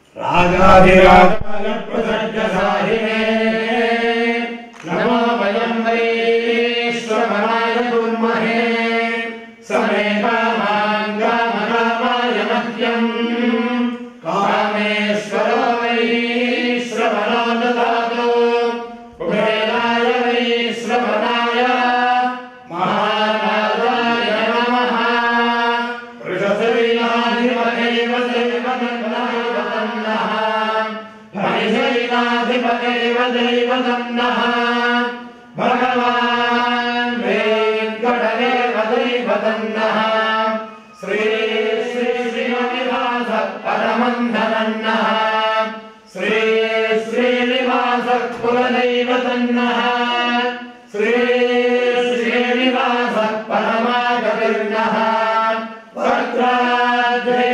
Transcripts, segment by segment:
राजाधिराजाय प्रसज्जसाहिने नमो वयं वैश्वमनाय कुर्महे समे कामाङ्गामकामाय मह्यम् कामेश्वरो वैश्वमनो ददातु कुबेराय वैश्वमनाय महाराजाय नमः वृषशैलाधिपतेव दैवतन्नः हरिशैलाधिपतेव दैवतन्नः भगवान् वेङ्कटदेव दैवतन्नः श्री श्री श्रीनिवास परमन्धनन्नः श्री श्रीनिवास कुलदैवतन्नः श्री श्रीनिवास परमागतिर्नः भद्राद्रे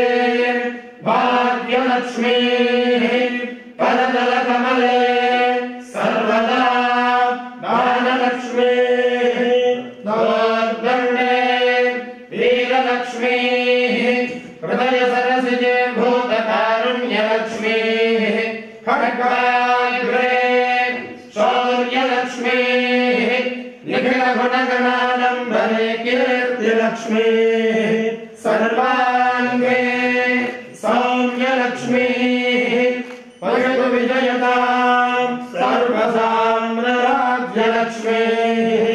भाग्यलक्ष्मीः करतलकमले सर्वदा दानलक्ष्मीः नवोद्गण्डे वीरलक्ष्मीः हृदयसरसिजे भूतकारुण्यलक्ष्मीः खड्गाग्रे शौर्यलक्ष्मीः निखिलगुणगणाडम्बरे कीर्तिलक्ष्मीः सर्वाङ्गे सौम्यलक्ष्मीः पशतु विजयताम् सर्वसाम्राज्यलक्ष्मीः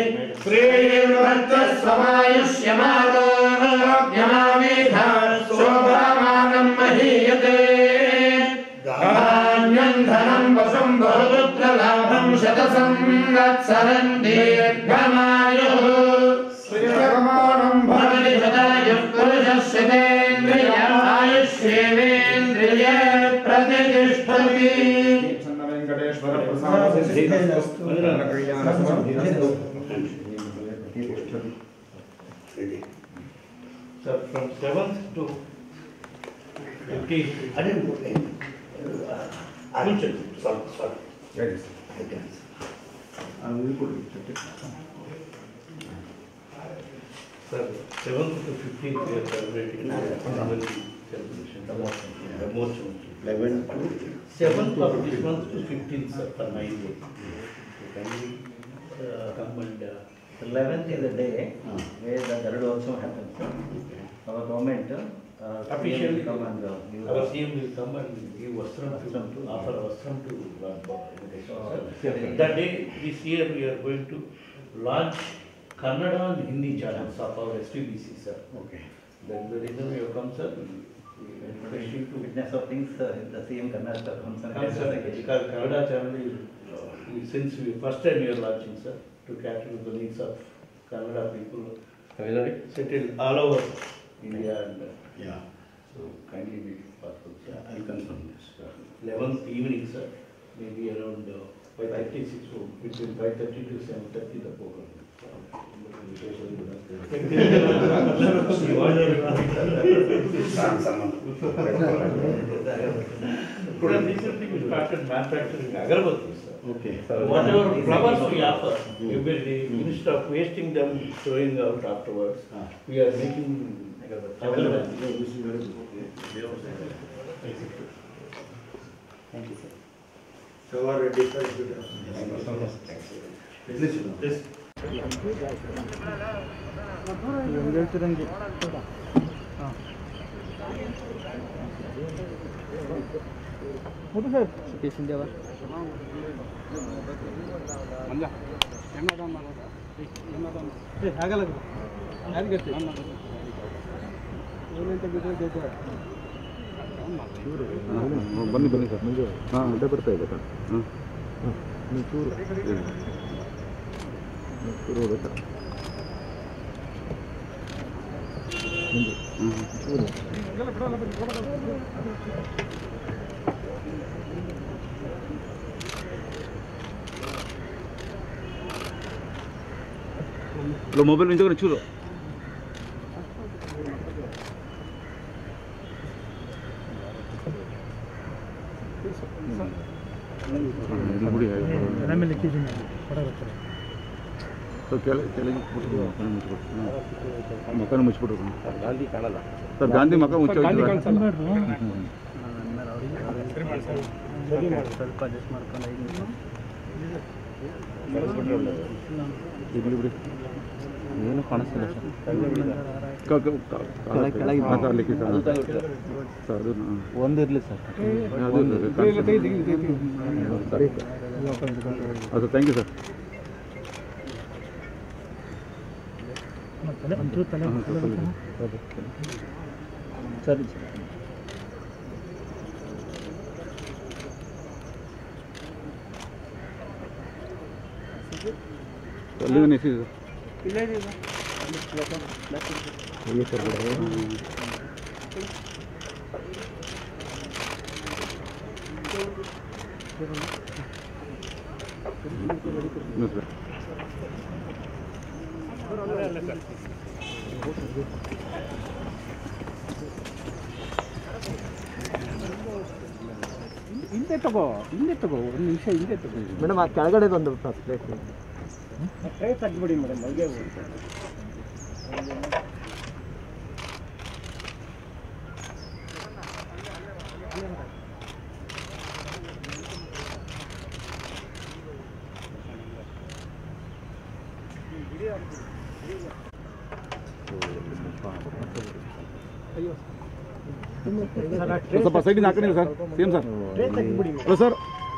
श्रीर्भद्रस्वमायुष्यमानो ज्ञामेधा शोभामानम् महीयते धान्यम् धनम् वशम् बहुपुत्रलाभम् शतसंवत्सरम् दीर्घमायुः श्रीरमाणम् भवति शतायुः पुरुषस्यतेन्द्रियायुष्येवेन्द्रिय प्रतिष्ठति ಚಂದ ವೆಂಕಟೇಶ್ವರ ಪ್ರಸಾದ ಸಿದ್ಧಿರಸ್ತು ಕಲ್ಯಾಣ ಸಮೃದ್ಧಿರಸ್ತು Sir, from seventh to fifteenth, I didn't put any. I will check. Sorry, sorry. ಹೇಳಿ sir. I can. sir, seventh to fifteenth, we are celebrating the Annuvalli celebration. Brahmotsava. Eleven to. Seventh of this month to fifteenth, sir, for nine days. So Can we uh, come and, uh, Eleventh is the day where the Garuda also happens. Our government uh, Officially, come and uh, give our CM will come and give vastram Vastram to, to- offer vastram to Lord Baba Venkateswara, sir. Okay. That day, this year, we are going to launch Kannada and Hindi channels of our STBC, sir. Okay. That is the reason we have come, sir. We request you to Witness of things, uh, the CM Karnataka comes and come, sir, gives us because Kannada channel is, uh, we- since we, first time we are launching, sir, to cater to the needs of Kannada people settled all over India and, uh, Yeah. so kindly be possible, sir. I'll confirm this. Eleventh evening, sir, maybe around five thirty, six, between five thirty to seven thirty, the program. Because recently we started manufacturing agarbatti, sir. Okay. Whatever flowers we offer, we will, instead of wasting them, throwing out afterwards, Ah. we are making agarbatti. This is very good. Thank you, sir. So our discuss. This. ಬನ್ನಿ ಬನ್ನಿ sir ಮುಂದೆ ಹಾಂ ಅಡ್ಡ ಬರ್ತಾ ಇದೆ sir ಹಾಂ ನೀವು ಚೂರು ನೀವು ಚೂರು ಹೋಗ್ಬೇಕಾ ಮುಂದೆ ಹ್ಞೂ ಚೂರು ಇಲ್ಲ ಮೊಬೈಲ್ ನಿಂತ್ಕೊಂಡು ಚೂರು ಇಲ್ಲಿ ಬಿಡಿ ಸ್ವಲ್ಪ ಕೆಳಗೆ ಕೆಳಗೆ ಬಿಟ್ಬಿಟ್ಟು ಮಕ್ಕನ ಮುಚ್ಚಿಬಿಟ್ಟು ಹಾಂ ಮಕ್ಕನ ಮುಚ್ಚಿಬಿಟ್ರು ಗಾಂಧಿ ಕಾಣಲ್ಲ ಸರ್ ಗಾಂಧಿ ಮಕ್ಕ ಮುಚ್ಚೋಯ್ತು ಸ್ವಲ್ಪ ಅಡ್ಜಸ್ಟ್ ಮಾಡ್ಕೊಂಡು ಐದು ನಿಮಿಷ ಇರ್ಲಿ ಬಿಡಿ ಏನು ಕಾಣಿಸ್ತಿಲ್ಲ ಕೆಳಗೆ- ಕೆಳಗೆ ಸರ್ ಅಲ್ಲಿಗೆ ಸರ್ ಸರ್ ಅದು ಒಂದು ಇರಲಿ ಸರ್ ಅದು ಸರಿ ಅದು ಥ್ಯಾಂಕ್ ಯು ಸರ್ ಹಾಂ, ಸ್ವಲ್ಪ ಇದೆ. ಸರಿ ಅಲ್ಲಿಗೆ ನಿಲ್ಲಿಸಿ ಸರ್ ಹ್ಞೂ ಸರ್ ಹಿಂದೆ ತಗೋ ಹಿಂದೆ ತಗೋ ಒಂದು ನಿಮಿಷ ಹಿಂದೆ ತಗೋ ಮೇಡಮ್ ಆ ಕೆಳಗಡೆ ಒಂದು ಪ್ಲೇಸ್ ಕೈ ತೆಗ್ಬಿಡಿ ಮೇಡಮ್ ಅಲ್ಲಿಗೆ ಸ್ವಲ್ಪ ಸೈಡಿಂದ ಹಾಕಿ sir same sir hello sir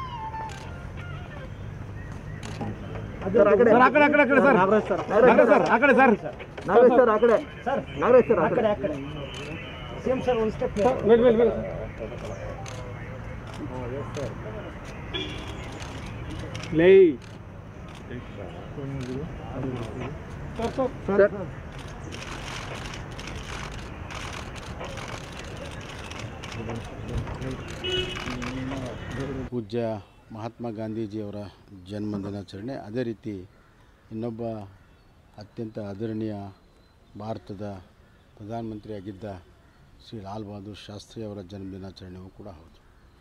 sir ಆ ಕಡೆ ಆ ಕಡೆ ಆ ಕಡೆ sir Nagaraj sir Nagaraj sir ಆ ಕಡೆ ಸರ್ ನಾಗರಾಜ್ ಸರ್ ಆ ಕಡೆ ನಾಗರಾಜ್ ಸರ್ ಆ ಕಡೆ ಆ ಕಡೆ ಸೇಮ್ ಸರ್ ಒಂದು ಸ್ಟೆಪ್ ವೇಟ್ ವೇಟ್ ವೇಟ್ ಲೈ ಸರ್ ಪೂಜ್ಯ ಮಹಾತ್ಮ ಗಾಂಧೀಜಿಯವರ ಜನ್ಮ ದಿನಾಚರಣೆ ಅದೇ ರೀತಿ ಇನ್ನೊಬ್ಬ ಅತ್ಯಂತ ಆದರಣೀಯ ಭಾರತದ ಪ್ರಧಾನಮಂತ್ರಿಯಾಗಿದ್ದ ಶ್ರೀ ಲಾಲ್ ಬಹದ್ದೂರ್ ಶಾಸ್ತ್ರಿ ಅವರ ಜನ್ಮ ದಿನಾಚರಣೆಯೂ ಕೂಡ ಹೌದು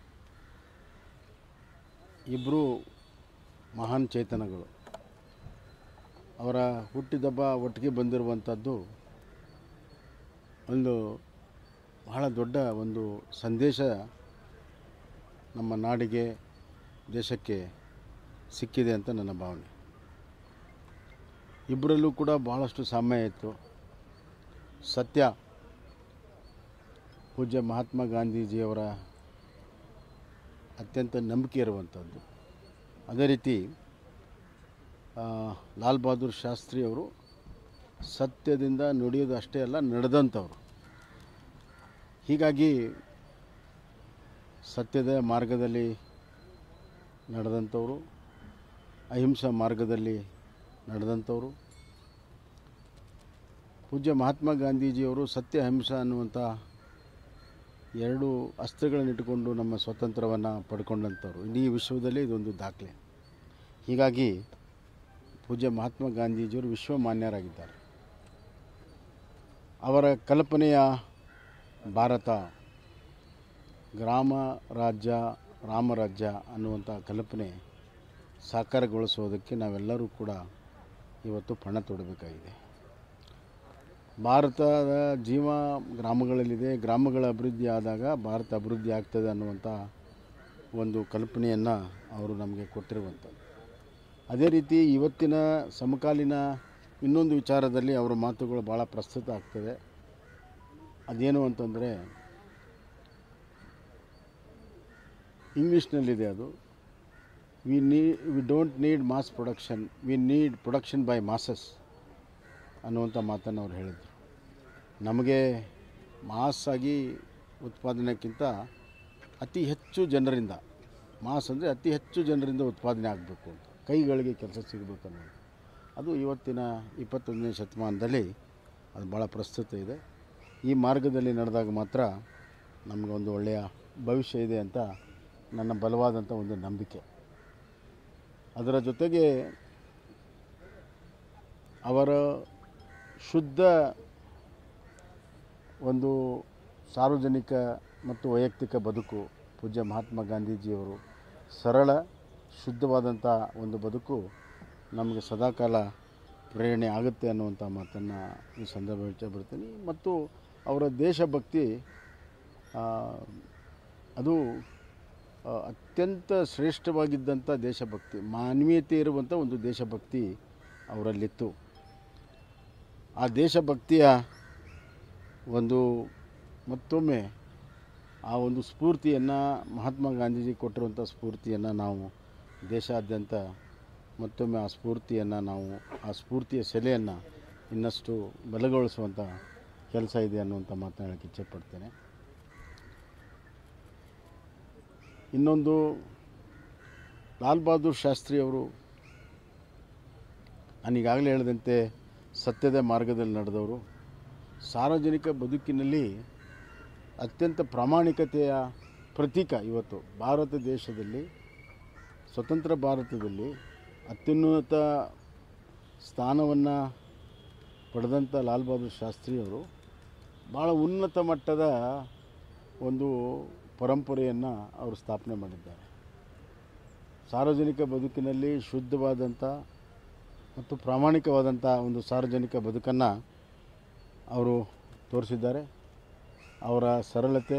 ಇಬ್ಬರು ಮಹಾನ್ ಚೇತನಗಳು ಅವರ ಹುಟ್ಟಿದಬ್ಬ ಒಟ್ಟಿಗೆ ಬಂದಿರುವಂಥದ್ದು ಒಂದು ಬಹಳ ದೊಡ್ಡ ಒಂದು ಸಂದೇಶ ನಮ್ಮ ನಾಡಿಗೆ ದೇಶಕ್ಕೆ ಸಿಕ್ಕಿದೆ ಅಂತ ನನ್ನ ಭಾವನೆ ಇಬ್ಬರಲ್ಲೂ ಕೂಡ ಬಹಳಷ್ಟು ಸಾಮ್ಯ ಇತ್ತು ಸತ್ಯ ಪೂಜ್ಯ ಮಹಾತ್ಮ ಗಾಂಧೀಜಿಯವರ ಅತ್ಯಂತ ನಂಬಿಕೆ ಇರುವಂಥದ್ದು ಅದೇ ರೀತಿ ಆ, ಲಾಲ್ ಬಹದ್ದೂರ್ ಶಾಸ್ತ್ರಿ ಅವರು ಸತ್ಯದಿಂದ ನುಡಿಯೋದು ಅಷ್ಟೇ ಅಲ್ಲ ನಡೆದಂಥವ್ರು ಹೀಗಾಗಿ ಸತ್ಯದ ಮಾರ್ಗದಲ್ಲಿ ನಡೆದಂಥವರು ಅಹಿಂಸಾ ಮಾರ್ಗದಲ್ಲಿ ನಡೆದಂಥವರು ಪೂಜ್ಯ ಮಹಾತ್ಮ ಗಾಂಧೀಜಿಯವರು ಸತ್ಯ ಅಹಿಂಸಾ ಅನ್ನುವಂಥ ಎರಡು ಅಸ್ತ್ರಗಳನ್ನಿಟ್ಟುಕೊಂಡು ನಮ್ಮ ಸ್ವಾತಂತ್ರ್ಯವನ್ನು ಪಡ್ಕೊಂಡಂಥವ್ರು ಇಡೀ ವಿಶ್ವದಲ್ಲಿ ಇದೊಂದು ದಾಖಲೆ ಹೀಗಾಗಿ ಪೂಜ್ಯ ಮಹಾತ್ಮ ಗಾಂಧೀಜಿಯವರು ವಿಶ್ವಮಾನ್ಯರಾಗಿದ್ದಾರೆ ಅವರ ಕಲ್ಪನೆಯ ಭಾರತ ಗ್ರಾಮ ರಾಜ್ಯ ರಾಮರಾಜ್ಯ ಅನ್ನುವಂಥ ಕಲ್ಪನೆ ಸಾಕಾರಗೊಳಿಸೋದಕ್ಕೆ ನಾವೆಲ್ಲರೂ ಕೂಡ ಇವತ್ತು ಪಣ ತೊಡಬೇಕಾಗಿದೆ ಭಾರತದ ಜೀವ ಗ್ರಾಮಗಳಲ್ಲಿದೆ ಗ್ರಾಮಗಳ ಅಭಿವೃದ್ಧಿ ಆದಾಗ ಭಾರತ ಅಭಿವೃದ್ಧಿ ಆಗ್ತದೆ ಅನ್ನುವಂಥ ಒಂದು ಕಲ್ಪನೆಯನ್ನು ಅವರು ನಮಗೆ ಕೊಟ್ಟಿರುವಂಥದ್ದು ಅದೇ ರೀತಿ ಇವತ್ತಿನ ಸಮಕಾಲೀನ ಇನ್ನೊಂದು ವಿಚಾರದಲ್ಲಿ ಅವರ ಮಾತುಗಳು ಭಾಳ ಪ್ರಸ್ತುತ ಆಗ್ತದೆ ಅದೇನು ಅಂತಂದರೆ ಇಂಗ್ಲೀಷ್ನಲ್ಲಿದೆ ಅದು we need we don't need mass production we need production by masses ಅನ್ನುವಂಥ ಮಾತನ್ನು ಅವ್ರು ಹೇಳಿದರು ನಮಗೆ ಮಾಸ್ ಆಗಿ ಉತ್ಪಾದನೆಕ್ಕಿಂತ ಅತಿ ಹೆಚ್ಚು ಜನರಿಂದ ಮಾಸ್ ಅಂದರೆ ಅತಿ ಹೆಚ್ಚು ಜನರಿಂದ ಉತ್ಪಾದನೆ ಆಗಬೇಕು ಅಂತ ಕೈಗಳಿಗೆ ಕೆಲಸ ಸಿಗಬೇಕು ಅನ್ನೋದು ಅದು ಇವತ್ತಿನ ಇಪ್ಪತ್ತೊಂದನೇ ಶತಮಾನದಲ್ಲಿ ಅದು ಭಾಳ ಪ್ರಸ್ತುತ ಇದೆ ಈ ಮಾರ್ಗದಲ್ಲಿ ನಡೆದಾಗ ಮಾತ್ರ ನಮಗೆ ಒಂದು ಒಳ್ಳೆಯ ಭವಿಷ್ಯ ಇದೆ ಅಂತ ನನ್ನ ಬಲವಾದಂಥ ಒಂದು ನಂಬಿಕೆ ಅದರ ಜೊತೆಗೆ ಅವರ ಶುದ್ಧ ಒಂದು ಸಾರ್ವಜನಿಕ ಮತ್ತು ವೈಯಕ್ತಿಕ ಬದುಕು ಪೂಜ್ಯ ಮಹಾತ್ಮ ಗಾಂಧೀಜಿಯವರು ಸರಳ ಶುದ್ಧವಾದಂಥ ಒಂದು ಬದುಕು ನಮಗೆ ಸದಾಕಾಲ ಪ್ರೇರಣೆ ಆಗುತ್ತೆ ಅನ್ನುವಂಥ ಮಾತನ್ನು ಈ ಸಂದರ್ಭ ಬಿಡ್ತೀನಿ ಮತ್ತು ಅವರ ದೇಶಭಕ್ತಿ ಆ, ಅದು ಆ, ಅತ್ಯಂತ ಶ್ರೇಷ್ಠವಾಗಿದ್ದಂಥ ದೇಶಭಕ್ತಿ ಮಾನವೀಯತೆ ಇರುವಂಥ ಒಂದು ದೇಶಭಕ್ತಿ ಅವರಲ್ಲಿತ್ತು ಆ ದೇಶಭಕ್ತಿಯ ಒಂದು ಮತ್ತೊಮ್ಮೆ ಆ ಒಂದು ಸ್ಫೂರ್ತಿಯನ್ನು ಮಹಾತ್ಮ ಗಾಂಧೀಜಿ ಕೊಟ್ಟಿರುವಂಥ ಸ್ಫೂರ್ತಿಯನ್ನು ನಾವು ದೇಶಾದ್ಯಂತ ಮತ್ತೊಮ್ಮೆ ಆ ಸ್ಫೂರ್ತಿಯನ್ನು ನಾವು ಆ ಸ್ಫೂರ್ತಿಯ ಸೆಲೆಯನ್ನು ಇನ್ನಷ್ಟು ಬಲಗೊಳಿಸುವಂಥ ಕೆಲಸ ಇದೆ ಅನ್ನುವಂಥ ಮಾತನ್ನ ಹೇಳಕ್ಕೆ ಇಚ್ಛೆಪಡ್ತೇನೆ ಇನ್ನೊಂದು ಲಾಲ್ ಬಹದ್ದೂರ್ ಶಾಸ್ತ್ರಿ ಅವರು ನಾನು ಈಗಾಗಲೇ ಹೇಳಿದಂತೆ ಸತ್ಯದ ಮಾರ್ಗದಲ್ಲಿ ನಡೆದವರು ಸಾರ್ವಜನಿಕ ಬದುಕಿನಲ್ಲಿ ಅತ್ಯಂತ ಪ್ರಾಮಾಣಿಕತೆಯ ಪ್ರತೀಕ ಇವತ್ತು ಭಾರತ ದೇಶದಲ್ಲಿ ಸ್ವತಂತ್ರ ಭಾರತದಲ್ಲಿ ಅತ್ಯುನ್ನತ ಸ್ಥಾನವನ್ನು ಪಡೆದಂಥ ಲಾಲ್ ಬಹದ್ದೂರ್ ಶಾಸ್ತ್ರಿಯವರು ಭಾಳ ಉನ್ನತ ಮಟ್ಟದ ಒಂದು ಪರಂಪರೆಯನ್ನು ಅವರು ಸ್ಥಾಪನೆ ಮಾಡಿದ್ದಾರೆ ಸಾರ್ವಜನಿಕ ಬದುಕಿನಲ್ಲಿ ಶುದ್ಧವಾದಂಥ ಮತ್ತು ಪ್ರಾಮಾಣಿಕವಾದಂಥ ಒಂದು ಸಾರ್ವಜನಿಕ ಬದುಕನ್ನು ಅವರು ತೋರಿಸಿದ್ದಾರೆ ಅವರ ಸರಳತೆ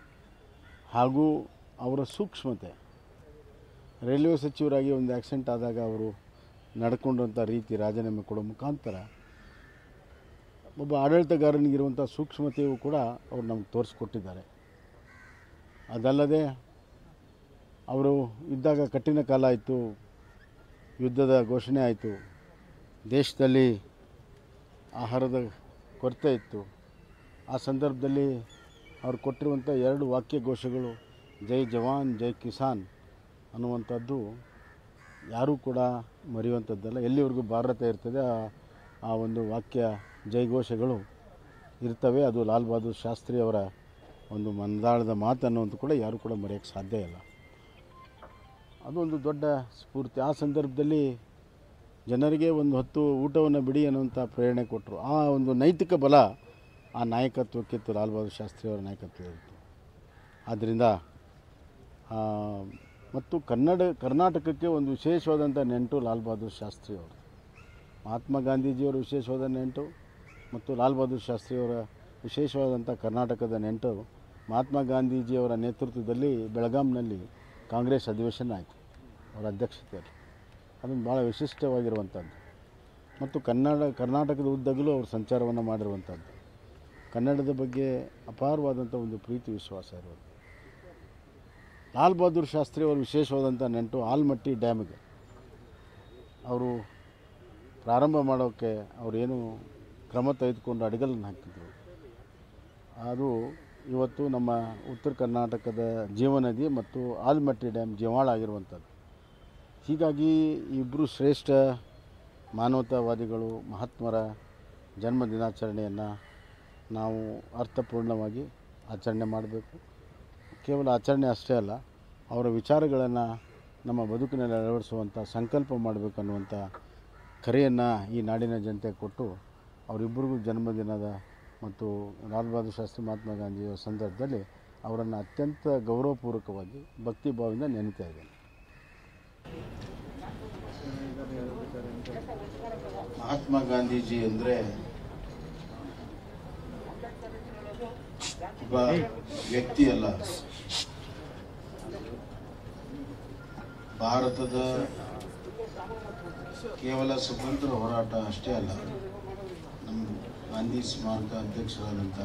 ಹಾಗೂ ಅವರ ಸೂಕ್ಷ್ಮತೆ ರೈಲ್ವೆ ಸಚಿವರಾಗಿ ಒಂದು ಆಕ್ಸಿಡೆಂಟ್ ಆದಾಗ ಅವರು ನಡ್ಕೊಂಡಂಥ ರೀತಿ ರಾಜೀನಾಮೆ ಕೊಡೋ ಮುಖಾಂತರ ಒಬ್ಬ ಆಡಳಿತಗಾರನಿಗಿರುವಂಥ ಸೂಕ್ಷ್ಮತೆಯು ಕೂಡ ಅವರು ನಮ್ಗೆ ತೋರಿಸ್ಕೊಟ್ಟಿದ್ದಾರೆ ಅದಲ್ಲದೆ ಅವರು ಇದ್ದಾಗ ಕಠಿಣ ಕಾಲ ಆಯಿತು ಯುದ್ಧದ ಘೋಷಣೆ ಆಯಿತು ದೇಶದಲ್ಲಿ ಆಹಾರದ ಕೊರತೆ ಇತ್ತು ಆ ಸಂದರ್ಭದಲ್ಲಿ ಅವ್ರು ಕೊಟ್ಟಿರುವಂಥ ಎರಡು ವಾಕ್ಯ ಘೋಷಗಳು ಜೈ ಜವಾನ್ ಜೈ ಕಿಸಾನ್ ಅನ್ನುವಂಥದ್ದು ಯಾರೂ ಕೂಡ ಮರೆಯುವಂಥದ್ದಲ್ಲ ಎಲ್ಲಿವರೆಗೂ ಭಾರತ ಇರ್ತದೆ ಆ- ಆ ಒಂದು ವಾಕ್ಯ ಜೈಘೋಷಗಳು ಇರ್ತವೆ ಅದು ಲಾಲ್ ಬಹದ್ದೂರ್ ಶಾಸ್ತ್ರಿ ಅವರ ಒಂದು ಮಂದಾಳದ ಮಾತು ಅನ್ನುವಂಥ ಕೂಡ ಯಾರೂ ಕೂಡ ಮರೆಯೋಕ್ಕೆ ಸಾಧ್ಯ ಇಲ್ಲ ಅದೊಂದು ದೊಡ್ಡ ಸ್ಫೂರ್ತಿ ಆ ಸಂದರ್ಭದಲ್ಲಿ ಜನರಿಗೆ ಒಂದು ಹೊತ್ತು ಊಟವನ್ನು ಬಿಡಿ ಅನ್ನುವಂಥ ಪ್ರೇರಣೆ ಕೊಟ್ಟರು ಆ ಒಂದು ನೈತಿಕ ಬಲ ಆ ನಾಯಕತ್ವಕ್ಕಿತ್ತು ಲಾಲ್ ಬಹದ್ದೂರ್ ಶಾಸ್ತ್ರಿ ಅವರ ನಾಯಕತ್ವ ಇತ್ತು ಆದ್ದರಿಂದ ಆ, ಮತ್ತು ಕನ್ನಡ ಕರ್ನಾಟಕಕ್ಕೆ ಒಂದು ವಿಶೇಷವಾದಂಥ ನೆಂಟು ಲಾಲ್ ಬಹದ್ದೂರ್ ಶಾಸ್ತ್ರಿ ಅವರು ಮಹಾತ್ಮ ಗಾಂಧೀಜಿಯವರ ವಿಶೇಷವಾದ ನೆಂಟು ಮತ್ತು ಲಾಲ್ ಬಹದ್ದೂರ್ ಶಾಸ್ತ್ರಿಯವರ ವಿಶೇಷವಾದಂಥ ಕರ್ನಾಟಕದ ನೆಂಟು ಮಹಾತ್ಮ ಗಾಂಧೀಜಿಯವರ ನೇತೃತ್ವದಲ್ಲಿ ಬೆಳಗಾಂನಲ್ಲಿ ಕಾಂಗ್ರೆಸ್ ಅಧಿವೇಶನ ಆಯಿತು ಅವರ ಅಧ್ಯಕ್ಷತೆಯಲ್ಲಿ ಅದೊಂದು ಭಾಳ ವಿಶಿಷ್ಟವಾಗಿರುವಂಥದ್ದು ಮತ್ತು ಕನ್ನಡ ಕರ್ನಾಟಕದ ಉದ್ದಗಲೂ ಅವರು ಸಂಚಾರವನ್ನು ಮಾಡಿರುವಂಥದ್ದು ಕನ್ನಡದ ಬಗ್ಗೆ ಅಪಾರವಾದಂಥ ಒಂದು ಪ್ರೀತಿ ವಿಶ್ವಾಸ ಇರೋದು ಲಾಲ್ ಬಹದ್ದೂರ್ ಶಾಸ್ತ್ರಿ ಅವರು ವಿಶೇಷವಾದಂಥ ನೆಂಟು ಆಲ್ಮಟ್ಟಿ ಡ್ಯಾಮಿಗೆ ಅವರು ಪ್ರಾರಂಭ ಮಾಡೋಕ್ಕೆ ಅವರೇನು ಕ್ರಮ ತೆಗೆದುಕೊಂಡು ಅಡಿಗಲನ್ನು ಹಾಕಿದ್ರು ಅದು ಇವತ್ತು ನಮ್ಮ ಉತ್ತರ ಕರ್ನಾಟಕದ ಜೀವನದಿ ಮತ್ತು ಆಲ್ಮಟ್ಟಿ ಡ್ಯಾಮ್ ಜೀವಾಳ ಆಗಿರುವಂಥದ್ದು ಹೀಗಾಗಿ ಇಬ್ಬರು ಶ್ರೇಷ್ಠ ಮಾನವತಾವಾದಿಗಳು ಮಹಾತ್ಮರ ಜನ್ಮ ದಿನಾಚರಣೆಯನ್ನು ನಾವು ಅರ್ಥಪೂರ್ಣವಾಗಿ ಆಚರಣೆ ಮಾಡಬೇಕು ಕೇವಲ ಆಚರಣೆ ಅಷ್ಟೇ ಅಲ್ಲ ಅವರ ವಿಚಾರಗಳನ್ನು ನಮ್ಮ ಬದುಕಿನಲ್ಲಿ ಅಳವಡಿಸುವಂಥ ಸಂಕಲ್ಪ ಮಾಡಬೇಕು ಅನ್ನುವಂಥ ಕರೆಯನ್ನು ಈ ನಾಡಿನ ಜನತೆ ಕೊಟ್ಟು ಅವರಿಬ್ಬರಿಗೂ ಜನ್ಮದಿನದ ಮತ್ತು ಲಾಲ್ ಬಹದ್ದೂರ್ ಶಾಸ್ತ್ರಿ ಮಹಾತ್ಮ ಗಾಂಧಿಯವರ ಸಂದರ್ಭದಲ್ಲಿ ಅವರನ್ನು ಅತ್ಯಂತ ಗೌರವಪೂರ್ವಕವಾಗಿ ಭಕ್ತಿ ಭಾವದಿಂದ ನೆನೀತಾ ಇದ್ದೇನೆ ಮಹಾತ್ಮ ಗಾಂಧೀಜಿ ಅಂದರೆ ಒಬ್ಬ ವ್ಯಕ್ತಿ ಅಲ್ಲ ಭಾರತದ ಕೇವಲ ಸ್ವತಂತ್ರ ಹೋರಾಟ ಅಷ್ಟೇ ಅಲ್ಲ ನಮ್ಮ ಗಾಂಧಿ ಸ್ಮಾರಕ ಅಧ್ಯಕ್ಷರಾದಂಥ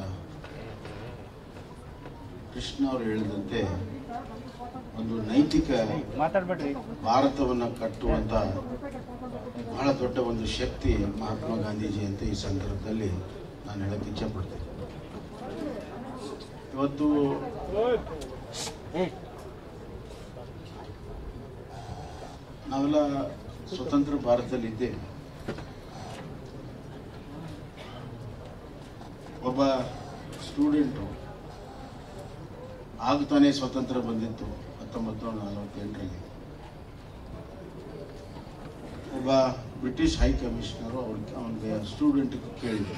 ಕೃಷ್ಣ ಅವರು ಹೇಳಿದಂತೆ ಒಂದು ನೈತಿಕ ಮಾತಾಡ್ಬೇಡ್ರಿ ಭಾರತವನ್ನು ಕಟ್ಟುವಂಥ ಬಹಳ ದೊಡ್ಡ ಒಂದು ಶಕ್ತಿ ಮಹಾತ್ಮ ಗಾಂಧೀಜಿ ಅಂತ ಈ ಸಂದರ್ಭದಲ್ಲಿ ನಾನು ಹೇಳಕ್ಕೆ ಇಚ್ಛೆಪಡ್ತೇನೆ ಇವತ್ತು ನಾವೆಲ್ಲ ಸ್ವತಂತ್ರ ಭಾರತದಲ್ಲಿ ಇದ್ದೇವೆ ಒಬ್ಬ ಸ್ಟೂಡೆಂಟು ಆಗ ತಾನೇ ಸ್ವತಂತ್ರ ಬಂದಿತ್ತು ಹತ್ತೊಂಬತ್ತು ನೂರ ನಲವತ್ತೆಂಟರಲ್ಲಿ ಒಬ್ಬ ಬ್ರಿಟಿಷ್ ಹೈ ಕಮಿಷನರು ಅವ್ರಿಗೆ ಅವನಿಗೆ ಸ್ಟೂಡೆಂಟ್ ಕೇಳಿದ್ರು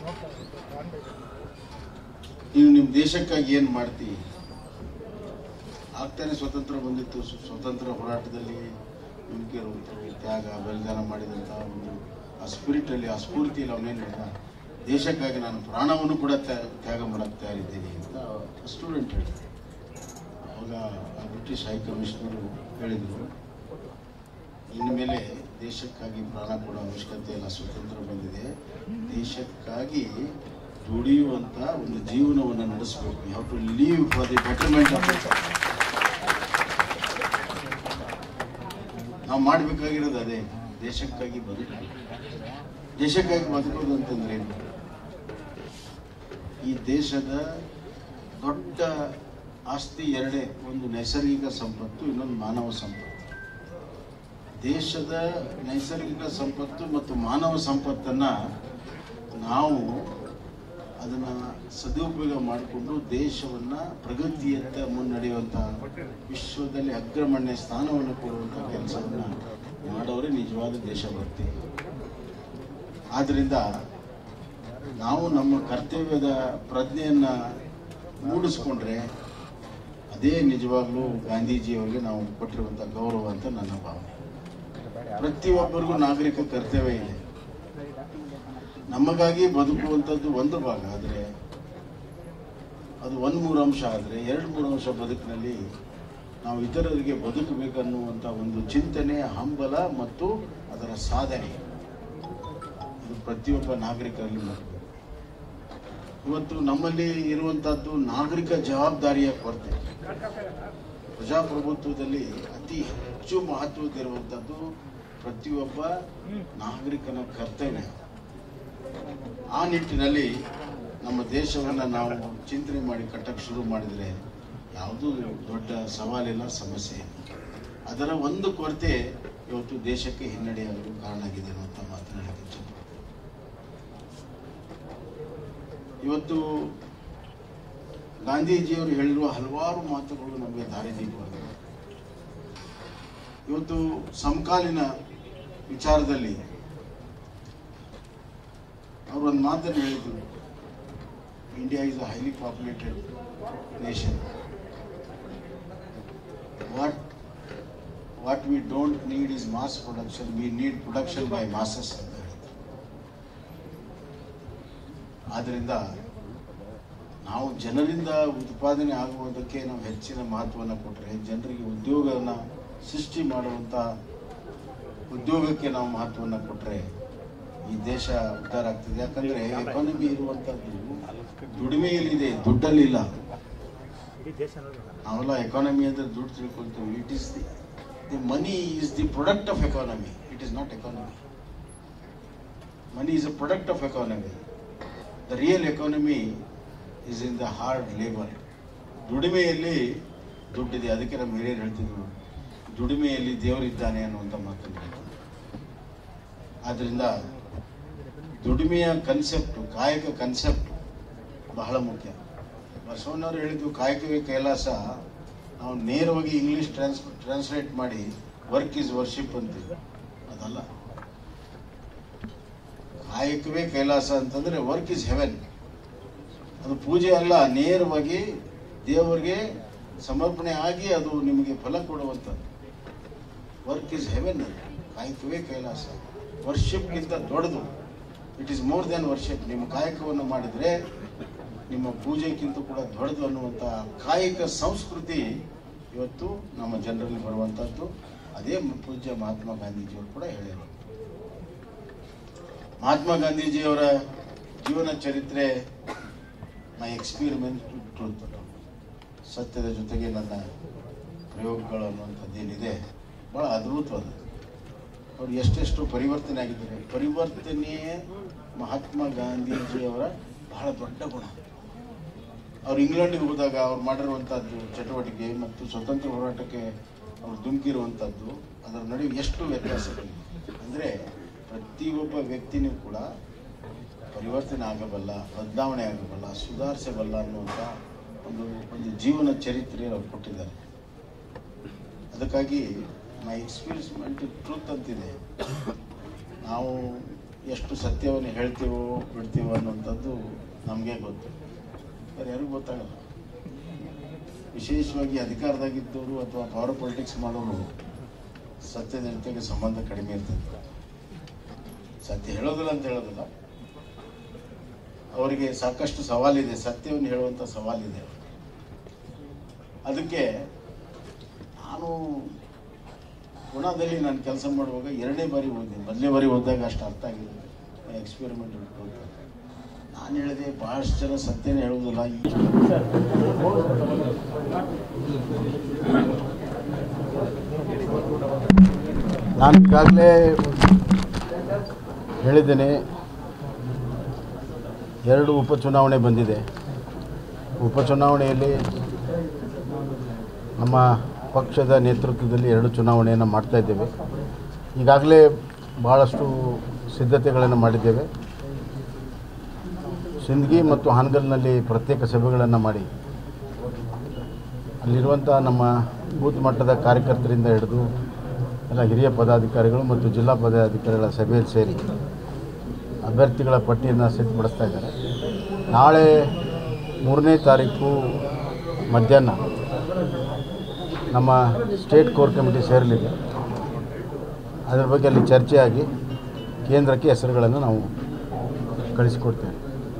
ನೀವು ನಿಮ್ಮ ದೇಶಕ್ಕಾಗಿ ಏನು ಮಾಡ್ತಿ ಆಗ್ತಾನೆ ಸ್ವತಂತ್ರ ಬಂದಿತ್ತು ಸ್ವ- ಸ್ವತಂತ್ರ ಹೋರಾಟದಲ್ಲಿ ನಂಬಿಕೆ ಇರುವಂಥವ್ರು, ತ್ಯಾಗ ಬಲಿದಾನ ಮಾಡಿದಂಥ ಒಂದು ಆ ಸ್ಪಿರಿಟಲ್ಲಿ ಆ ಸ್ಫೂರ್ತಿಯಲ್ಲಿ ಅವನೇನು ಹೇಳಿದ ದೇಶಕ್ಕಾಗಿ ನಾನು ಪ್ರಾಣವನ್ನು ಕೂಡ ತ್ಯಾ- ತ್ಯಾಗ ಮಾಡಕ್ಕೆ ತಯಾರಿದ್ದೀನಿ ಅಂತ ಸ್ಟೂಡೆಂಟ್ ಹೇಳಿದ ಆವಾಗ ಆ ಬ್ರಿಟಿಷ್ ಹೈ ಕಮಿಷನರು ಹೇಳಿದರು ಇನ್ಮೇಲೆ ದೇಶಕ್ಕಾಗಿ ಪ್ರಾಣ ಕೊಡೋ ಅವಶ್ಯಕತೆ ಇಲ್ಲ ಸ್ವತಂತ್ರ ಬಂದಿದೆ ದೇಶಕ್ಕಾಗಿ ದುಡಿಯುವಂಥ ಒಂದು ಜೀವನವನ್ನು ನಡೆಸಬೇಕು you have to live for the betterment of ನಾವು ಮಾಡಬೇಕಾಗಿರೋದು ಅದೇ ದೇಶಕ್ಕಾಗಿ ಬದುಕಬೇಕು ದೇಶಕ್ಕಾಗಿ ಬದುಕೋದು ಅಂತಂದ್ರೆ ಏನು ಈ ದೇಶದ ದೊಡ್ಡ ಆಸ್ತಿ ಎರಡೇ ಒಂದು ನೈಸರ್ಗಿಕ ಸಂಪತ್ತು ಇನ್ನೊಂದು ಮಾನವ ಸಂಪತ್ತು ದೇಶದ ನೈಸರ್ಗಿಕ ಸಂಪತ್ತು ಮತ್ತು ಮಾನವ ಸಂಪತ್ತನ್ನು ನಾವು ಅದನ್ನು ಸದುಪಯೋಗ ಮಾಡಿಕೊಂಡು ದೇಶವನ್ನು ಪ್ರಗತಿಯತ್ತ ಮುನ್ನಡೆಯುವಂಥ ವಿಶ್ವದಲ್ಲಿ ಅಗ್ರಮಣ್ಯ ಸ್ಥಾನವನ್ನು ಕೊಡುವಂಥ ಕೆಲಸವನ್ನು ಮಾಡೋರೇ ನಿಜವಾದ ದೇಶಭಕ್ತಿ ಆದ್ದರಿಂದ ನಾವು ನಮ್ಮ ಕರ್ತವ್ಯದ ಪ್ರಜ್ಞೆಯನ್ನು ಮೂಡಿಸ್ಕೊಂಡ್ರೆ ಅದೇ ನಿಜವಾಗ್ಲೂ ಗಾಂಧೀಜಿಯವರಿಗೆ ನಾವು ಕೊಟ್ಟಿರುವಂಥ ಗೌರವ ಅಂತ ನನ್ನ ಭಾವನೆ ಪ್ರತಿಯೊಬ್ಬರಿಗೂ ನಾಗರಿಕ ಕರ್ತವ್ಯ ಇದೆ ನಮಗಾಗಿ ಬದುಕುವಂಥದ್ದು ಒಂದು ಭಾಗ ಆದರೆ ಅದು ಒಂದು ಮೂರು ಅಂಶ ಆದರೆ ಎರಡು ಮೂರು ಅಂಶ ಬದುಕಿನಲ್ಲಿ ನಾವು ಇತರರಿಗೆ ಬದುಕಬೇಕನ್ನುವಂಥ ಒಂದು ಚಿಂತನೆ ಹಂಬಲ ಮತ್ತು ಅದರ ಸಾಧನೆ ಇದು ಪ್ರತಿಯೊಬ್ಬ ನಾಗರಿಕರಲ್ಲಿ ಬರಬೇಕು ಇವತ್ತು ನಮ್ಮಲ್ಲಿ ಇರುವಂತಹದ್ದು ನಾಗರಿಕ ಜವಾಬ್ದಾರಿಯ ಕೊರತೆ ಪ್ರಜಾಪ್ರಭುತ್ವದಲ್ಲಿ ಅತಿ ಹೆಚ್ಚು ಮಹತ್ವದಿರುವಂಥದ್ದು ಪ್ರತಿಯೊಬ್ಬ ನಾಗರಿಕನ ಕರ್ತವ್ಯ ಆ ನಿಟ್ಟಿನಲ್ಲಿ ನಮ್ಮ ದೇಶವನ್ನು ನಾವು ಚಿಂತನೆ ಮಾಡಿ ಕಟ್ಟಕ್ಕೆ ಶುರು ಮಾಡಿದರೆ ಯಾವುದೂ ದೊಡ್ಡ ಸವಾಲಿಲ್ಲ ಸಮಸ್ಯೆ ಇಲ್ಲ ಅದರ ಒಂದು ಕೊರತೆ ಇವತ್ತು ದೇಶಕ್ಕೆ ಹಿನ್ನಡೆಯಾಗಲು ಕಾರಣ ಆಗಿದೆ ಅನ್ನುವಂಥ ಮಾತನಾಡಕ್ಕೆ ಇಚ್ಛೆ ಇವತ್ತು ಗಾಂಧೀಜಿಯವರು ಹೇಳಿರುವ ಹಲವಾರು ಮಾತುಗಳು ನಮಗೆ ದಾರಿದೀಪವಾಗಿವೆ ಇವತ್ತು ಸಮಕಾಲೀನ ವಿಚಾರದಲ್ಲಿ ಅವರು ಒಂದು ಮಾತನ್ನು ಹೇಳಿದರು India is a highly populated nation what what we don't need is mass production we need production by masses ಅಂತ ಹೇಳಿದ್ರು ಆದ್ದರಿಂದ ನಾವು ಜನರಿಂದ ಉತ್ಪಾದನೆ ಆಗುವುದಕ್ಕೆ ನಾವು ಹೆಚ್ಚಿನ ಮಹತ್ವವನ್ನು ಕೊಟ್ಟರೆ ಜನರಿಗೆ ಉದ್ಯೋಗವನ್ನು ಸೃಷ್ಟಿ ಮಾಡುವಂಥ ಉದ್ಯೋಗಕ್ಕೆ ನಾವು ಮಹತ್ವವನ್ನು ಕೊಟ್ಟರೆ ಈ ದೇಶ ಉದ್ಧಾರ ಆಗ್ತದೆ ಯಾಕಂದ್ರೆ ಎಕಾನಮಿ ಇರುವಂಥದ್ದು ದುಡಿಮೆಯಲ್ಲಿದೆ ದುಡ್ಡಲ್ಲಿಲ್ಲ ನಾವೆಲ್ಲ ಎಕಾನಮಿ ಅಂದ್ರೆ ದುಡ್ಡು ತಿಳ್ಕೊಳ್ತೀವಿ it is the the money is the product of economy it is not economy money is a product of economy the real economy is in the hard labour ದುಡಿಮೆಯಲ್ಲಿ ದುಡ್ಡಿದೆ ಅದಕ್ಕೆ ನಮ್ಮ ಹಿರಿಯರು ಹೇಳ್ತಿದ್ರು ದುಡಿಮೆಯಲ್ಲಿ ದೇವರಿದ್ದಾನೆ ಅನ್ನುವಂಥ ಮಾತನ್ನು ಹೇಳ್ತಾರೆ. ಆದ್ದರಿಂದ ದುಡಿಮೆಯ ಕನ್ಸೆಪ್ಟ್ ಕಾಯಕ ಕನ್ಸೆಪ್ಟ್ ಬಹಳ ಮುಖ್ಯ ಬಸವಣ್ಣವ್ರು ಹೇಳಿದ್ದು ಕಾಯಕವೇ ಕೈಲಾಸ ನಾವು ನೇರವಾಗಿ ಇಂಗ್ಲಿಷ್ ಟ್ರಾನ್ಸ್ ಟ್ರಾನ್ಸ್ಲೇಟ್ ಮಾಡಿ ವರ್ಕ್ ಈಸ್ ವರ್ಷಿಪ್ ಅಂತೀವಿ ಅದಲ್ಲ ಕಾಯಕವೇ ಕೈಲಾಸ ಅಂತಂದ್ರೆ ವರ್ಕ್ ಇಸ್ ಹೆವೆನ್ ಅದು ಪೂಜೆ ಅಲ್ಲ ನೇರವಾಗಿ ದೇವರಿಗೆ ಸಮರ್ಪಣೆ ಆಗಿ ಅದು ನಿಮಗೆ ಫಲ ಕೊಡುವಂಥದ್ದು ವರ್ಕ್ ಇಸ್ ಹೆವೆನ್ ಕಾಯಕವೇ ಕೈಲಾಸ ವರ್ಷಿಪ್ಗಿಂತ ದೊಡ್ಡದು it is more than worship ನಿಮ್ಮ ಕಾಯಕವನ್ನು ಮಾಡಿದರೆ ನಿಮ್ಮ ಪೂಜೆಗಿಂತ ಕೂಡ ದೊಡ್ಡದು ಅನ್ನುವಂಥ ಕಾಯಿಕ ಸಂಸ್ಕೃತಿ ಇವತ್ತು ನಮ್ಮ ಜನರಲ್ಲಿ ಬರುವಂಥದ್ದು ಅದೇ ಪೂಜ್ಯ ಮಹಾತ್ಮ ಗಾಂಧೀಜಿಯವರು ಕೂಡ ಹೇಳಿದರು ಮಹಾತ್ಮ ಗಾಂಧೀಜಿಯವರ ಜೀವನ ಚರಿತ್ರೆ ಮೈ ಎಕ್ಸ್ಪೀರಿಮೆಂಟ್ ಟ್ರೂತ್ ಸತ್ಯದ ಜೊತೆಗೆ ನನ್ನ ಪ್ರಯೋಗಗಳು ಅನ್ನುವಂಥದ್ದೇನಿದೆ ಭಾಳ ಅದ್ಭುತವಾದದ್ದು ಅವ್ರು ಎಷ್ಟೆಷ್ಟು ಪರಿವರ್ತನೆ ಆಗಿದ್ದಾರೆ ಪರಿವರ್ತನೆಯೇ ಮಹಾತ್ಮ ಗಾಂಧೀಜಿಯವರ ಬಹಳ ದೊಡ್ಡ ಗುಣ ಅವ್ರು ಇಂಗ್ಲೆಂಡಿಗೆ ಹೋದಾಗ ಅವ್ರು ಮಾಡಿರುವಂಥದ್ದು ಚಟುವಟಿಕೆ ಮತ್ತು ಸ್ವತಂತ್ರ ಹೋರಾಟಕ್ಕೆ ಅವ್ರು ಧುಮುಕಿರುವಂಥದ್ದು ಅದರ ನಡುವೆ ಎಷ್ಟು ವ್ಯತ್ಯಾಸಗಳಿವೆ ಅಂದರೆ ಪ್ರತಿಯೊಬ್ಬ ವ್ಯಕ್ತಿನೂ ಕೂಡ ಪರಿವರ್ತನೆ ಆಗಬಲ್ಲ ಬದಲಾವಣೆ ಆಗಬಲ್ಲ ಸುಧಾರಿಸಬಲ್ಲ ಅನ್ನುವಂಥ ಒಂದು ಒಂದು ಜೀವನ ಚರಿತ್ರೆ ಅವ್ರು ಕೊಟ್ಟಿದ್ದಾರೆ ಅದಕ್ಕಾಗಿ ಮೈ ಎಕ್ಸ್ಪೀರಿಯನ್ಸ್ಮೆಂಟ್ ಟ್ರೂತ್ ಅಂತಿದೆ ನಾವು ಎಷ್ಟು ಸತ್ಯವನ್ನು ಹೇಳ್ತೀವೋ ಬಿಡ್ತೀವೋ ಅನ್ನುವಂಥದ್ದು ನಮಗೆ ಗೊತ್ತು ಬೇರೆ ಯಾರಿಗೂ ಗೊತ್ತಾಗಲ್ಲ ವಿಶೇಷವಾಗಿ ಅಧಿಕಾರದಾಗಿದ್ದವರು ಅಥವಾ ಪವರ್ ಪೊಲಿಟಿಕ್ಸ್ ಮಾಡೋರು ಸತ್ಯದ ಜೊತೆಗೆ ಸಂಬಂಧ ಕಡಿಮೆ ಇರ್ತದೆ ಸತ್ಯ ಹೇಳೋದಿಲ್ಲ ಅಂತ ಹೇಳೋದಿಲ್ಲ ಅವರಿಗೆ ಸಾಕಷ್ಟು ಸವಾಲಿದೆ ಸತ್ಯವನ್ನು ಹೇಳುವಂಥ ಸವಾಲಿದೆ ಅದಕ್ಕೆ ನಾನು ಗುಣದಲ್ಲಿ ನಾನು ಕೆಲಸ ಮಾಡುವಾಗ ಎರಡನೇ ಬಾರಿ ಓದಿದೆ ಮೊದಲನೇ ಬಾರಿ ಓದಿದಾಗ ಅಷ್ಟು ಅರ್ಥ ಆಗಿದೆ ಎಕ್ಸ್ಪೆರಿಮೆಂಟ್ ಅಂತ ನಾನು ಹೇಳಿದೆ ಭಾಳಷ್ಟು ಜನ ಸತ್ಯನೇ ಹೇಳೋದಿಲ್ಲ ಈ ನಾನು ಈಗಾಗಲೇ ಹೇಳಿದ್ದೇನೆ ಎರಡು ಉಪಚುನಾವಣೆ ಬಂದಿದೆ ಉಪಚುನಾವಣೆಯಲ್ಲಿ ನಮ್ಮ ಪಕ್ಷದ ನೇತೃತ್ವದಲ್ಲಿ ಎರಡು ಚುನಾವಣೆಯನ್ನು ಮಾಡ್ತಾ ಇದ್ದೇವೆ ಈಗಾಗಲೇ ಭಾಳಷ್ಟು ಸಿದ್ಧತೆಗಳನ್ನು ಮಾಡಿದ್ದೇವೆ ಸಿಂದಗಿ ಮತ್ತು ಹಾನಗಲ್ನಲ್ಲಿ ಪ್ರತ್ಯೇಕ ಸಭೆಗಳನ್ನು ಮಾಡಿ ಅಲ್ಲಿರುವಂಥ ನಮ್ಮ ಬೂತ್ ಮಟ್ಟದ ಕಾರ್ಯಕರ್ತರಿಂದ ಹಿಡಿದು ಎಲ್ಲ ಹಿರಿಯ ಪದಾಧಿಕಾರಿಗಳು ಮತ್ತು ಜಿಲ್ಲಾ ಪದಾಧಿಕಾರಿಗಳ ಸಭೆಯಲ್ಲಿ ಸೇರಿ ಅಭ್ಯರ್ಥಿಗಳ ಪಟ್ಟಿಯನ್ನು ಸಿದ್ಧಪಡಿಸ್ತಾ ಇದ್ದಾರೆ ನಾಳೆ ಮೂರನೇ ತಾರೀಕು ಮಧ್ಯಾಹ್ನ ನಮ್ಮ ಸ್ಟೇಟ್ ಕೋರ್ ಕಮಿಟಿ ಸೇರಲಿದೆ ಅದರ ಬಗ್ಗೆ ಅಲ್ಲಿ ಚರ್ಚೆಯಾಗಿ ಕೇಂದ್ರಕ್ಕೆ ಹೆಸರುಗಳನ್ನು ನಾವು ಕಳಿಸಿಕೊಡ್ತೇವೆ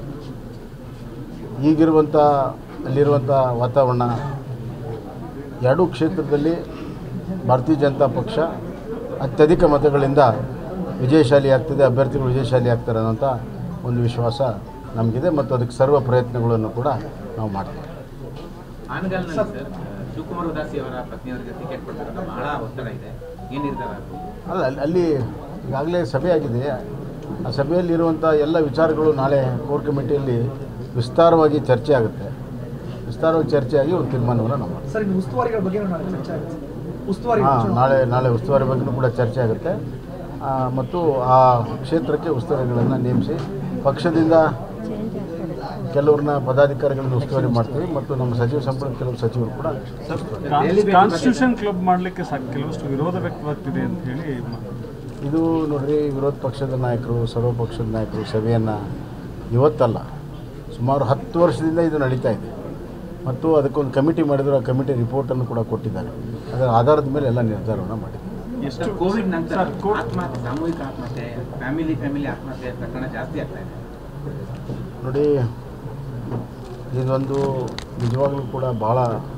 ಈಗಿರುವಂಥ ಅಲ್ಲಿರುವಂಥ ವಾತಾವರಣ ಎರಡೂ ಕ್ಷೇತ್ರದಲ್ಲಿ ಭಾರತೀಯ ಜನತಾ ಪಕ್ಷ ಅತ್ಯಧಿಕ ಮತಗಳಿಂದ ವಿಜಯಶಾಲಿ ಆಗ್ತದೆ ಅಭ್ಯರ್ಥಿಗಳು ವಿಜಯಶಾಲಿ ಆಗ್ತಾರೆ ಅನ್ನೋಂಥ ಒಂದು ವಿಶ್ವಾಸ ನಮಗಿದೆ ಮತ್ತು ಅದಕ್ಕೆ ಸರ್ವ ಪ್ರಯತ್ನಗಳನ್ನು ಕೂಡ ನಾವು ಮಾಡ್ತೇವೆ ಆನಗಲ್ನಲ್ಲಿ ಸರ್ ಶಿವಕುಮಾರ್ ಉದಾಸಿ ಅವರ ಪತ್ನಿಯವರಿಗೆ ಟಿಕೆಟ್ ಕೊಡ್ತಾರಲ್ಲ ಬಹಳ ಒತ್ತಡ ಇದೆ ಏನು ನಿರ್ಧಾರ ಆಗ್ಬೋದು? ಅಲ್ಲ ಅಲ್ಲಿ ಅಲ್ಲಿ ಈಗಾಗಲೇ ಸಭೆ ಆಗಿದೆ ಆ ಸಭೆಯಲ್ಲಿರುವಂಥ ಎಲ್ಲ ವಿಚಾರಗಳು ನಾಳೆ ಕೋರ್ ಕಮಿಟಿಯಲ್ಲಿ ವಿಸ್ತಾರವಾಗಿ ಚರ್ಚೆ ಆಗುತ್ತೆ ವಿಸ್ತಾರವಾಗಿ ಚರ್ಚೆಯಾಗಿ ಒಂದು ತೀರ್ಮಾನವನ್ನು ನಾವು ಮಾಡ್ತೀವಿ ಸರ್ ಇನ್ನು ಉಸ್ತುವಾರಿಗಳ ಬಗ್ಗೆ ನಾಳೆ ಚರ್ಚೆ ಆಗುತ್ತೆ ಉಸ್ತುವಾರಿ ಹಾಂ ನಾಳೆ ನಾಳೆ ಉಸ್ತುವಾರಿ ಬಗ್ಗೆನೂ ಕೂಡ ಚರ್ಚೆ ಆಗುತ್ತೆ ಆ, ಮತ್ತು ಆ ಕ್ಷೇತ್ರಕ್ಕೆ ಉಸ್ತುವಾರಿಗಳನ್ನು ನೇಮಿಸಿ ಪಕ್ಷದಿಂದ ಕೆಲವ್ರನ್ನ ಪದಾಧಿಕಾರಿಗಳನ್ನು ಉಸ್ತುವಾರಿ ಮಾಡ್ತೀವಿ ಮತ್ತು ನಮ್ಮ ಸಚಿವ ಸಂಪುಟದ ಕೆಲವು ಸಚಿವರು ಕೂಡ ಕಾನ್ಸ್ಟಿಟ್ಯೂಷನ್ ಕ್ಲಬ್ ಮಾಡಲಿಕ್ಕೆ ಸಾಕು ಕೆಲವಷ್ಟು ವಿರೋಧ ವ್ಯಕ್ತವಾಗ್ತಿದೆ ಅಂತ ಹೇಳಿ ಮ- ಇದು ನೋಡ್ರಿ ವಿರೋಧ ಪಕ್ಷದ ನಾಯಕರು ಸರ್ವ ಪಕ್ಷದ ನಾಯಕರು ಸಭೆಯನ್ನು ಇವತ್ತಲ್ಲ ಸುಮಾರು ಹತ್ತು ವರ್ಷದಿಂದ ಇದು ನಡೀತಾ ಇದೆ ಮತ್ತು ಅದಕ್ಕೊಂದು ಕಮಿಟಿ ಮಾಡಿದ್ರು ಆ ಕಮಿಟಿ ರಿಪೋರ್ಟನ್ನು ಕೂಡ ಕೊಟ್ಟಿದ್ದಾರೆ ಅದರ ಆಧಾರದ ಮೇಲೆ ಎಲ್ಲ ನಿರ್ಧಾರವನ್ನು ಮಾಡಿದ್ದಾರೆ ಎಷ್ಟು ಸರ್, ಕೋವಿಡ್ ನಂತರ ಸರ್, ಕೋ- ಆತ್ಮಹತ್ಯೆ ಸಾಮೂಹಿಕ ಆತ್ಮಹತ್ಯೆ ಫ್ಯಾಮಿಲಿ ಫ್ಯಾಮಿಲಿ ಆತ್ಮಹತ್ಯೆ ಪ್ರಕರಣ ಜಾಸ್ತಿ ಆಗ್ತಾ ಇದೆ ನೋಡಿ ಇದೊಂದು ನಿಜವಾಗ್ಲೂ ಕೂಡ ಭಾಳ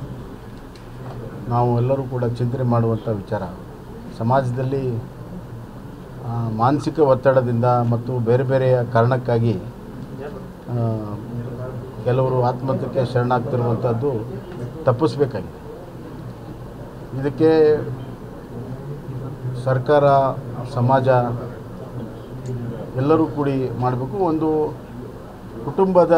ನಾವು ಎಲ್ಲರೂ ಕೂಡ ಚಿಂತನೆ ಮಾಡುವಂಥ ವಿಚಾರ ಸಮಾಜದಲ್ಲಿ ಆ, ಮಾನಸಿಕ ಒತ್ತಡದಿಂದ ಮತ್ತು ಬೇರೆ ಬೇರೆಯ ಕಾರಣಕ್ಕಾಗಿ ಆ, ಕೆಲವರು ಆತ್ಮಹತ್ಯೆಗೆ ಶರಣಾಗ್ತಿರುವಂಥದ್ದು ತಪ್ಪಿಸ್ಬೇಕಾಗಿದೆ ಇದಕ್ಕೆ ಸರ್ಕಾರ ಸಮಾಜ ಎಲ್ಲರೂ ಕೂಡಿ ಮಾಡಬೇಕು ಒಂದು ಕುಟುಂಬದ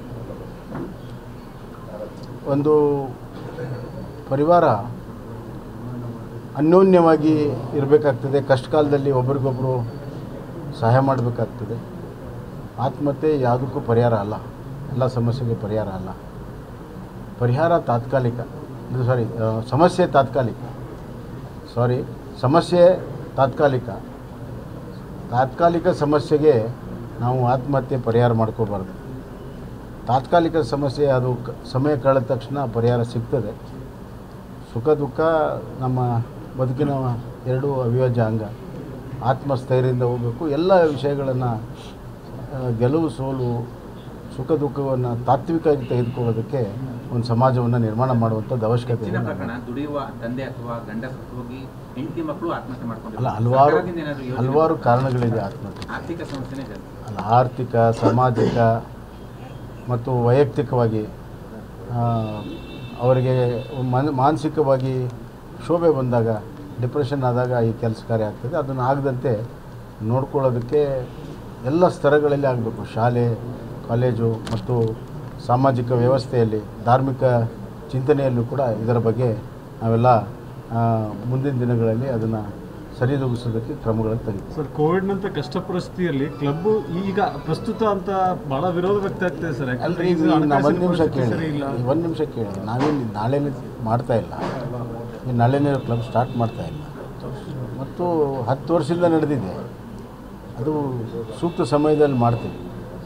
ಒಂದು ಪರಿವಾರ ಅನ್ಯೋನ್ಯವಾಗಿ ಇರಬೇಕಾಗ್ತದೆ ಕಷ್ಟ ಕಾಲದಲ್ಲಿ ಒಬ್ರಿಗೊಬ್ಬರು ಸಹಾಯ ಮಾಡಬೇಕಾಗ್ತದೆ ಆತ್ಮಹತ್ಯೆ ಯಾವುದಕ್ಕೂ ಪರಿಹಾರ ಅಲ್ಲ ಎಲ್ಲ ಸಮಸ್ಯೆಗೆ ಪರಿಹಾರ ಅಲ್ಲ ಪರಿಹಾರ ತಾತ್ಕಾಲಿಕ ಇದು ಸಾರಿ ಆ, ಸಮಸ್ಯೆ ತಾತ್ಕಾಲಿಕ ಸಾರಿ ಸಮಸ್ಯೆ ತಾತ್ಕಾಲಿಕ ತಾತ್ಕಾಲಿಕ ಸಮಸ್ಯೆಗೆ ನಾವು ಆತ್ಮಹತ್ಯೆ ಪರಿಹಾರ ಮಾಡ್ಕೋಬಾರ್ದು ತಾತ್ಕಾಲಿಕ ಸಮಸ್ಯೆ ಅದು ಕ- ಸಮಯ ಕಳೆದ ತಕ್ಷಣ ಪರಿಹಾರ ಸಿಗ್ತದೆ ಸುಖ ದುಃಖ ನಮ್ಮ ಬದುಕಿನ ಎರಡು ಅವಿಭಾಜ್ಯ ಅಂಗ ಆತ್ಮಸ್ಥೈರ್ಯದಿಂದ ಹೋಗಬೇಕು ಎಲ್ಲ ವಿಷಯಗಳನ್ನು ಗೆಲುವು ಸೋಲು ಸುಖ ದುಃಖವನ್ನು ತಾತ್ವಿಕವಾಗಿ ತೆಗೆದುಕೊಳ್ಳೋದಕ್ಕೆ ಒಂದು ಸಮಾಜವನ್ನು ನಿರ್ಮಾಣ ಮಾಡುವಂಥದ್ದು ಅವಶ್ಯಕತೆ ಹೆಚ್ಚಿನ ಇದೆ ಪ್ರಕರಣ ದುಡಿಯುವ ತಂದೆ ಅಥವಾ ಗಂಡ ಸತ್ತು ಹೋಗಿ ಹೆಂಡತಿ ಮಕ್ಕಳು ಆತ್ಮಹತ್ಯೆ ಮಾಡ್ಕೊಂಡು ಅಲ್ಲ ಹಲವಾರು ಸರ್ಕಾರದಿಂದ ಏನಾದ್ರು ಯೋಜನೆ ಹಲವಾರು ಕಾರಣಗಳಿದೆ ಆತ್ಮಹತ್ಯೆ ಆರ್ಥಿಕ ಸಮಸ್ಯೆನೇ ಜಾಸ್ತಿ ಅಲ್ಲ ಆರ್ಥಿಕ ಸಾಮಾಜಿಕ ಮತ್ತು ವೈಯಕ್ತಿಕವಾಗಿ ಆ, ಅವರಿಗೆ ಮನ್ ಮಾನಸಿಕವಾಗಿ ಶೋಭೆ ಬಂದಾಗ ಡಿಪ್ರೆಷನ್ ಆದಾಗ ಈ ಕೆಲಸ ಕಾರ್ಯ ಆಗ್ತದೆ ಅದನ್ನು ಆಗದಂತೆ ನೋಡ್ಕೊಳ್ಳೋದಕ್ಕೆ ಎಲ್ಲ ಸ್ತರಗಳಲ್ಲಿ ಆಗಬೇಕು ಶಾಲೆ ಕಾಲೇಜು ಮತ್ತು ಸಾಮಾಜಿಕ ವ್ಯವಸ್ಥೆಯಲ್ಲಿ ಧಾರ್ಮಿಕ ಚಿಂತನೆಯಲ್ಲೂ ಕೂಡ ಇದರ ಬಗ್ಗೆ ನಾವೆಲ್ಲ ಆ, ಮುಂದಿನ ದಿನಗಳಲ್ಲಿ ಅದನ್ನು ಸರಿದೂಗಿಸೋದಕ್ಕೆ ಕ್ರಮಗಳನ್ನು ತೆಗಿತೀವಿ ಸರ್ ಕೋವಿಡ್ ನಂತರ ಕಷ್ಟ ಪರಿಸ್ಥಿತಿಯಲ್ಲಿ ಕ್ಲಬ್ ಈಗ ಪ್ರಸ್ತುತ ಅಂತ ಬಹಳ ವಿರೋಧ ವ್ಯಕ್ತ ಆಗ್ತಿದೆ ಸರ್ ಯಾಕಂದ್ರೆ ಅಲ್ರಿ ಈಗ ಈಗ ನಾ ಹಣಕಾಸಿನ ಒಂದು ನಿಮಿಷ ಪರಿಸ್ಥಿತಿ ಕೇಳಿ ಸರಿ ಇಲ್ಲ ಒಂದು ನಿಮಿಷ ಕೇಳಿ ನಾವೇನು ನಾಳೆನೇ ಮಾಡ್ತಾ ಇಲ್ಲ ಈ ನಾಳೆನೇ ಕ್ಲಬ್ ಸ್ಟಾರ್ಟ್ ಮಾಡ್ತಾ ಇಲ್ಲ ಮತ್ತು ಹತ್ತು ವರ್ಷದಿಂದ ನಡೆದಿದೆ ಅದು ಸೂಕ್ತ ಸಮಯದಲ್ಲಿ ಮಾಡ್ತೀವಿ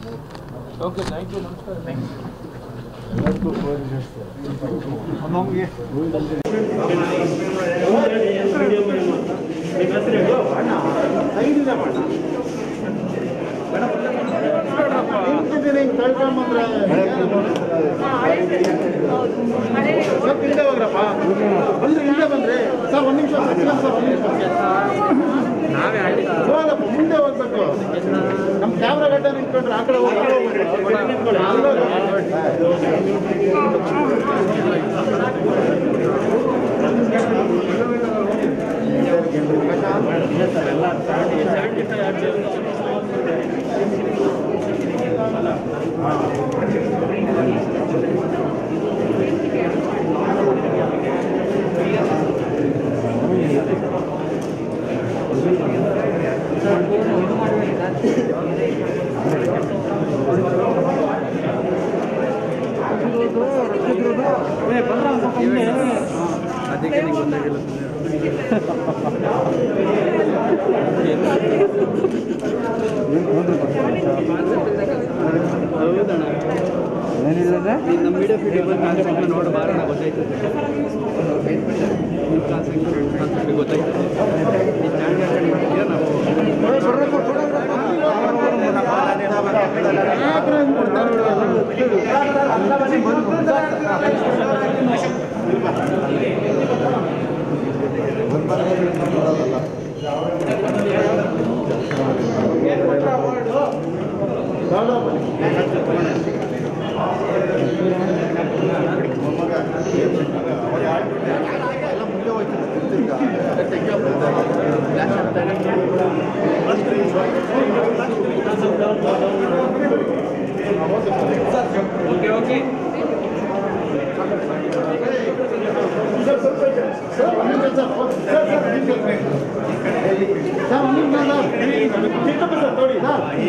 ನಮಗೆ ಹೌದು ಕ್ಯಾಮ್ರಾ ಗಡ್ಡ ನಿಂತ್ಕೊಂಡ್ರೆ ಆ ಕಡೆ ಹೋಗಿ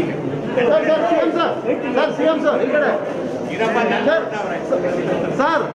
ಸರ್ ಸರ್ ಸಿಎಂ ಸರ್ ಈ ಕಡೆ ಸರ್